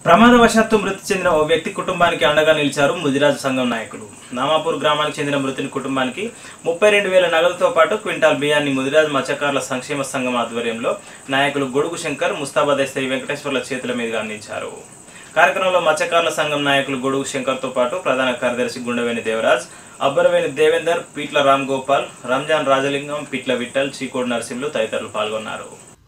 ప్రమాదవశాత్తు మృతి చెందిన ఓ వ్యక్తి కుటుంబానికి అండగా నిలిచారు ముదిరాజు సంఘం నాయకులు నామాపూర్ గ్రామానికి చెందిన మృతుని కుటుంబానికి ముప్పై రెండు వేల నగదుతో పాటు క్వింటాల్ బియ్యాన్ని ముదిరాజు మత్స్యకారుల సంక్షేమ సంఘం ఆధ్వర్యంలో నాయకులు గొడుగు శంకర్ ముస్తాబాద్ ఎస్ఐ వెంకటేశ్వర్ల చేతుల మీదుగా అందించారు కార్యక్రమంలో మత్స్యకారుల సంఘం నాయకులు గొడుగు శంకర్తో పాటు ప్రధాన కార్యదర్శి గుండెవేని దేవరాజ్ అబ్బరవేని దేవేందర్ పీట్ల రామ్ గోపాల్ రంజాన్ రాజలింగం పీట్ల విఠల్ చీకోడు నరసింహులు తదితరులు పాల్గొన్నారు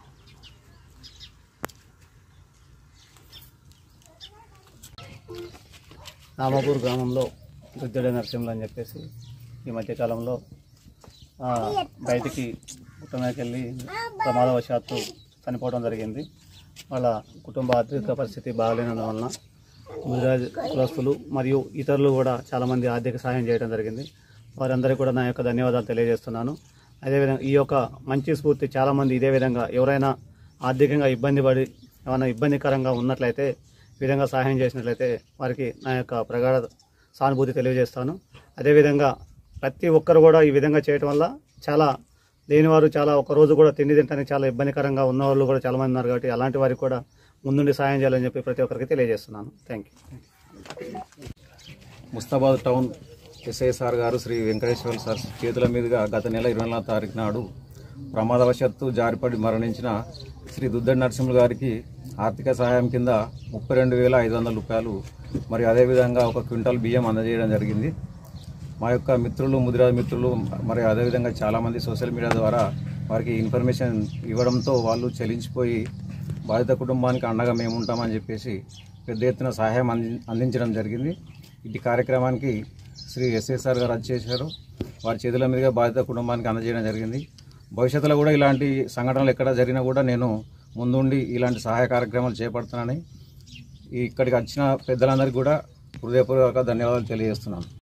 నామాపూర్ గ్రామంలో దుద్దెడ నరసింహులు అని చెప్పేసి ఈ మధ్యకాలంలో ఆ, బయటికి కుటుంబానికి వెళ్ళి ప్రమాదవశాత్తు చనిపోవడం జరిగింది వాళ్ళ కుటుంబ ఆర్థిక పరిస్థితి బాగాలేనందువలన ముదిరాజ్ కులస్తులు మరియు ఇతరులు కూడా చాలామంది ఆర్థిక సహాయం చేయడం జరిగింది వారందరికీ కూడా నా యొక్క ధన్యవాదాలు తెలియజేస్తున్నాను అదేవిధంగా ఈ యొక్క మంచి స్ఫూర్తి చాలామంది ఇదే విధంగా ఎవరైనా ఆర్థికంగా ఇబ్బంది పడి ఏమైనా ఇబ్బందికరంగా ఉన్నట్లయితే ఈ విధంగా సహాయం చేసినట్లయితే వారికి నా యొక్క ప్రగాఢ సానుభూతి తెలియజేస్తాను అదేవిధంగా ప్రతి ఒక్కరు కూడా ఈ విధంగా చేయటం వల్ల చాలా లేనివారు చాలా ఒక రోజు కూడా తిండి తింటానికి చాలా ఇబ్బందికరంగా ఉన్న వాళ్ళు కూడా చాలామంది ఉన్నారు కాబట్టి అలాంటి వారికి కూడా ముందుండి సాయం చేయాలని చెప్పి ప్రతి ఒక్కరికి తెలియజేస్తున్నాను thank you Mustabad town SI sir గారు శ్రీ వెంకటేశ్వర సార్ చేతుల మీదుగా గత నెల ఇరవై నాలుగు తారీఖు నాడు ప్రమాదవశాత్తు జారిపడి మరణించిన శ్రీ దుద్దడి నరసింహులు గారికి ఆర్థిక సహాయం కింద ముప్పై రెండు వేల ఐదు వందల రూపాయలు మరి అదేవిధంగా ఒక క్వింటాల్ బియ్యం అందజేయడం జరిగింది మా యొక్క మిత్రులు ముదిరాజు మిత్రులు మరి అదేవిధంగా చాలామంది సోషల్ మీడియా ద్వారా వారికి ఇన్ఫర్మేషన్ ఇవ్వడంతో వాళ్ళు చెలించిపోయి బాధిత కుటుంబానికి అండగా మేము ఉంటామని చెప్పేసి పెద్ద ఎత్తున సహాయం అంది అందించడం జరిగింది ఇటు కార్యక్రమానికి శ్రీ ఎస్ఎస్ఆర్ గారు వచ్చేసారు వారి చేతుల మీదుగా బాధిత కుటుంబానికి అందజేయడం జరిగింది భవిష్యత్తులో కూడా ఇలాంటి సంఘటనలు ఎక్కడ జరిగినా కూడా నేను ముందుండి ఇలాంటి సహాయ కార్యక్రమాలు చేపడుతున్నానని ఇక్కడికి వచ్చిన పెద్దలందరికీ కూడా హృదయపూర్వక ధన్యవాదాలు తెలియజేస్తున్నాను